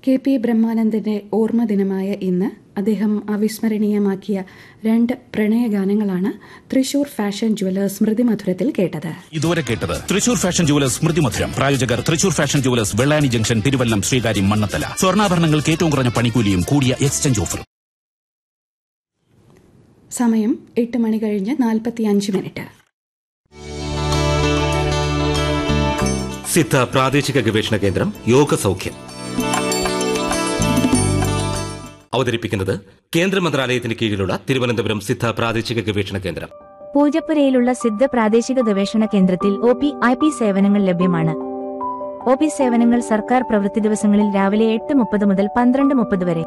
K P ബ്രഹ്മാനന്ദന്റെ ഓർമ്മ ദിനമായ ഇന്ന് അദ്ദേഹം അവിസ്മരണീയമാക്കിയ രണ്ട് പ്രണയഗാനങ്ങളാണ് തൃശൂർ ഫാഷൻ ജുവലേഴ്സ് സ്മൃതി മധുരത്തിൽ കേട്ടത് ഇതുവരെ കേട്ടത് തൃശൂർ ഫാഷൻ ജുവലേഴ്സ് സ്മൃതി മധുരം പ്രായോജകർ Thrissur fashion jewellers Vellani junction Thiruvallam Sreekaryam Mannanthala സ്വർണ്ണാഭരണങ്ങൾക്ക് ഏറ്റവും കുറഞ്ഞ പണിക്കൂലിയും കൂടിയ എക്സ്ചേഞ്ച് ഓഫറും സമയം എട്ട് മണി കഴിഞ്ഞ് നാൽപ്പത്തിയഞ്ച് മിനിറ്റ് സിദ്ധ പ്രാദേശിക ഗവേഷണ കേന്ദ്രം യോഗ സൗഖ്യം അവതരിപ്പിക്കുന്നത് കേന്ദ്ര മന്ത്രാലയത്തിന് കീഴിലുള്ള തിരുവനന്തപുരം സിദ്ധ പ്രാദേശിക ഗവേഷണ കേന്ദ്രം പൂജപ്പുരയിലുള്ള സിദ്ധ പ്രാദേശിക ഗവേഷണ കേന്ദ്രത്തിൽ ഒ പി ഐ പി സേവനങ്ങൾ ലഭ്യമാണ് ഒ പി സേവനങ്ങൾ സർക്കാർ പ്രവൃത്തി ദിവസങ്ങളിൽ രാവിലെ എട്ട് മുപ്പത് മുതൽ പന്ത്രണ്ട് മുപ്പത് വരെ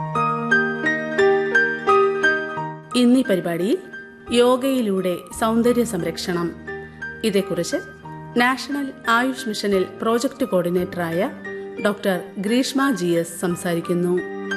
ഇന്നീ പരിപാടിയിൽ യോഗയിലൂടെ സൗന്ദര്യ സംരക്ഷണം ഇതേക്കുറിച്ച് നാഷണൽ ആയുഷ് മിഷനിൽ പ്രോജക്ട് കോർഡിനേറ്ററായ ഡോക്ടർ ഗ്രീഷ്മ ജി എസ് സംസാരിക്കുന്നു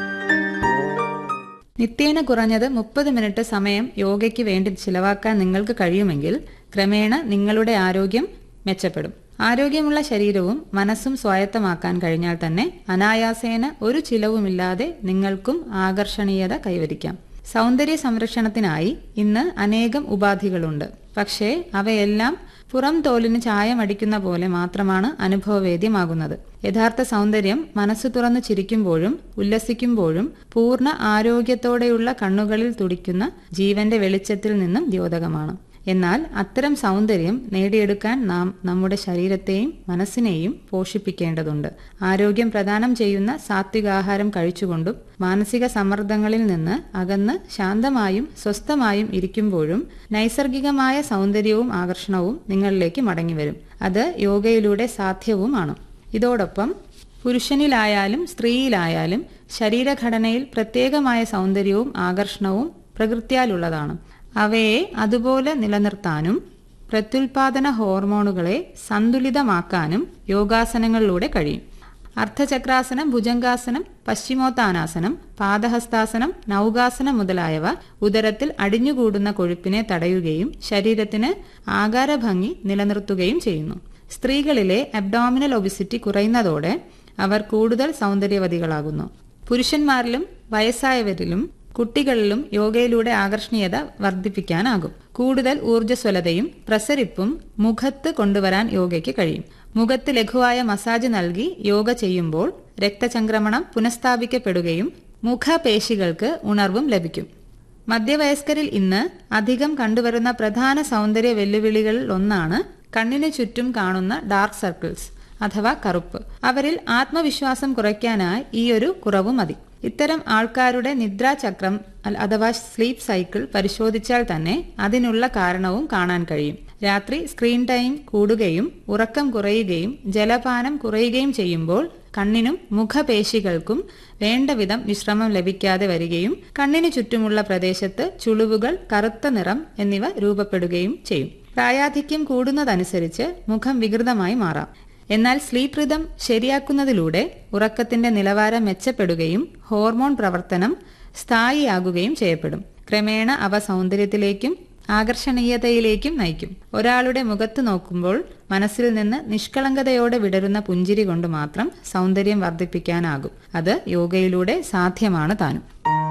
നിത്യേന കുറഞ്ഞത് മുപ്പത് മിനിറ്റ് സമയം യോഗയ്ക്ക് വേണ്ടി ചിലവാക്കാൻ നിങ്ങൾക്ക് കഴിയുമെങ്കിൽ ക്രമേണ നിങ്ങളുടെ ആരോഗ്യം മെച്ചപ്പെടും ആരോഗ്യമുള്ള ശരീരവും മനസ്സും സ്വായത്തമാക്കാൻ കഴിഞ്ഞാൽ തന്നെ അനായാസേന ഒരു ചിലവുമില്ലാതെ നിങ്ങൾക്കും ആകർഷണീയത കൈവരിക്കാം സൗന്ദര്യ സംരക്ഷണത്തിനായി ഇന്ന് അനേകം ഉപാധികളുണ്ട് പക്ഷേ അവയെല്ലാം പുറം തോലിന് ചായമടിക്കുന്ന പോലെ മാത്രമാണ് അനുഭവവേദ്യമാകുന്നത് യഥാർത്ഥ സൗന്ദര്യം മനസ്സ് തുറന്ന് ചിരിക്കുമ്പോഴും ഉല്ലസിക്കുമ്പോഴും പൂർണ്ണ ആരോഗ്യത്തോടെയുള്ള കണ്ണുകളിൽ തുടിക്കുന്ന ജീവന്റെ വെളിച്ചത്തിൽ നിന്നും ദ്യോതകമാണ് എന്നാൽ അത്തരം സൗന്ദര്യം നേടിയെടുക്കാൻ നാം നമ്മുടെ ശരീരത്തെയും മനസ്സിനെയും പോഷിപ്പിക്കേണ്ടതുണ്ട് ആരോഗ്യം പ്രദാനം ചെയ്യുന്ന സാത്വികാഹാരം കഴിച്ചുകൊണ്ടും മാനസിക സമ്മർദ്ദങ്ങളിൽ നിന്ന് അകന്ന് ശാന്തമായും സ്വസ്ഥമായും ഇരിക്കുമ്പോഴും നൈസർഗികമായ സൗന്ദര്യവും ആകർഷണവും നിങ്ങളിലേക്ക് മടങ്ങിവരും അത് യോഗയിലൂടെ സാധ്യവുമാണ് ഇതോടൊപ്പം പുരുഷനിലായാലും സ്ത്രീയിലായാലും ശരീരഘടനയിൽ പ്രത്യേകമായ സൗന്ദര്യവും ആകർഷണവും പ്രകൃത്യാലുള്ളതാണ് അവയെ അതുപോലെ നിലനിർത്താനും പ്രത്യുൽപാദന ഹോർമോണുകളെ സന്തുലിതമാക്കാനും യോഗാസനങ്ങളിലൂടെ കഴിയും അർദ്ധചക്രാസനം ഭുജംഗാസനം പശ്ചിമോത്താനാസനം പാദഹസ്താസനം നൗകാസനം മുതലായവ ഉദരത്തിൽ അടിഞ്ഞുകൂടുന്ന കൊഴുപ്പിനെ തടയുകയും ശരീരത്തിന് ആകാരഭംഗി നിലനിർത്തുകയും ചെയ്യുന്നു സ്ത്രീകളിലെ അബ്ഡോമിനൽ ഒബിസിറ്റി കുറയുന്നതോടെ അവർ കൂടുതൽ സൗന്ദര്യവതികളാകുന്നു പുരുഷന്മാരിലും വയസ്സായവരിലും കുട്ടികളിലും യോഗയിലൂടെ ആകർഷണീയത വർദ്ധിപ്പിക്കാനാകും കൂടുതൽ ഊർജ്ജസ്വലതയും പ്രസരിപ്പും മുഖത്ത് കൊണ്ടുവരാൻ യോഗയ്ക്ക് കഴിയും മുഖത്ത് ലഘുവായ മസാജ് നൽകി യോഗ ചെയ്യുമ്പോൾ രക്തചംക്രമണം പുനഃസ്ഥാപിക്കപ്പെടുകയും മുഖപേശികൾക്ക് ഉണർവും ലഭിക്കും മധ്യവയസ്കരിൽ ഇന്ന് അധികം കണ്ടുവരുന്ന പ്രധാന സൗന്ദര്യ വെല്ലുവിളികളിൽ ഒന്നാണ് കണ്ണിനു ചുറ്റും കാണുന്ന ഡാർക്ക് സർക്കിൾസ് അഥവാ കറുപ്പ് അവരിൽ ആത്മവിശ്വാസം കുറയ്ക്കാനായി ഈ ഒരു കുറവ് മതി ഇത്തരം ആൾക്കാരുടെ നിദ്രാചക്രം അഥവാ സ്ലീപ്പ് സൈക്കിൾ പരിശോധിച്ചാൽ തന്നെ അതിനുള്ള കാരണവും കാണാൻ കഴിയും രാത്രി സ്ക്രീൻ ടൈം കൂടുകയും ഉറക്കം കുറയുകയും ജലപാനം കുറയുകയും ചെയ്യുമ്പോൾ കണ്ണിനും മുഖപേശികൾക്കും വേണ്ടവിധം വിശ്രമം ലഭിക്കാതെ വരികയും കണ്ണിനു ചുറ്റുമുള്ള പ്രദേശത്ത് ചുളിവുകൾ കറുത്ത നിറം എന്നിവ രൂപപ്പെടുകയും ചെയ്യും പ്രായാധിക്യം കൂടുന്നതനുസരിച്ച് മുഖം വികൃതമായി മാറാം എന്നാൽ സ്ലീപ്പ് റിതം ശരിയാക്കുന്നതിലൂടെ ഉറക്കത്തിന്റെ നിലവാരം മെച്ചപ്പെടുകയും ഹോർമോൺ പ്രവർത്തനം സ്ഥായിയാകുകയും ചെയ്യപ്പെടും ക്രമേണ അവ സൗന്ദര്യത്തിലേക്കും ആകർഷണീയതയിലേക്കും നയിക്കും ഒരാളുടെ മുഖത്ത് നോക്കുമ്പോൾ മനസ്സിൽ നിന്ന് നിഷ്കളങ്കതയോടെ വിടരുന്ന പുഞ്ചിരി കൊണ്ട് മാത്രം സൗന്ദര്യം വർദ്ധിപ്പിക്കാനാകും അത് യോഗയിലൂടെ സാധ്യമാണ് താനും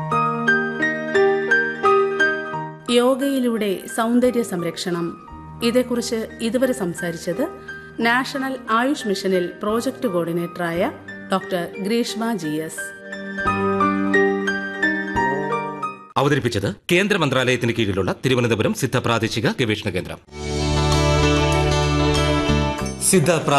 യോഗയിലൂടെ സൗന്ദര്യ സംരക്ഷണം ഇതേക്കുറിച്ച് ഇതുവരെ സംസാരിച്ചത് നാഷണൽ ആയുഷ് മിഷനിൽ പ്രോജക്ട് കോർഡിനേറ്ററായ ഡോക്ടർ ഗ്രീഷ്മ ജി എസ് അവതരിപ്പിച്ചത് കേന്ദ്ര മന്ത്രാലയത്തിന് കീഴിലുള്ള തിരുവനന്തപുരം സിദ്ധ പ്രാദേശിക ഗവേഷണ കേന്ദ്രം സിദ്ധ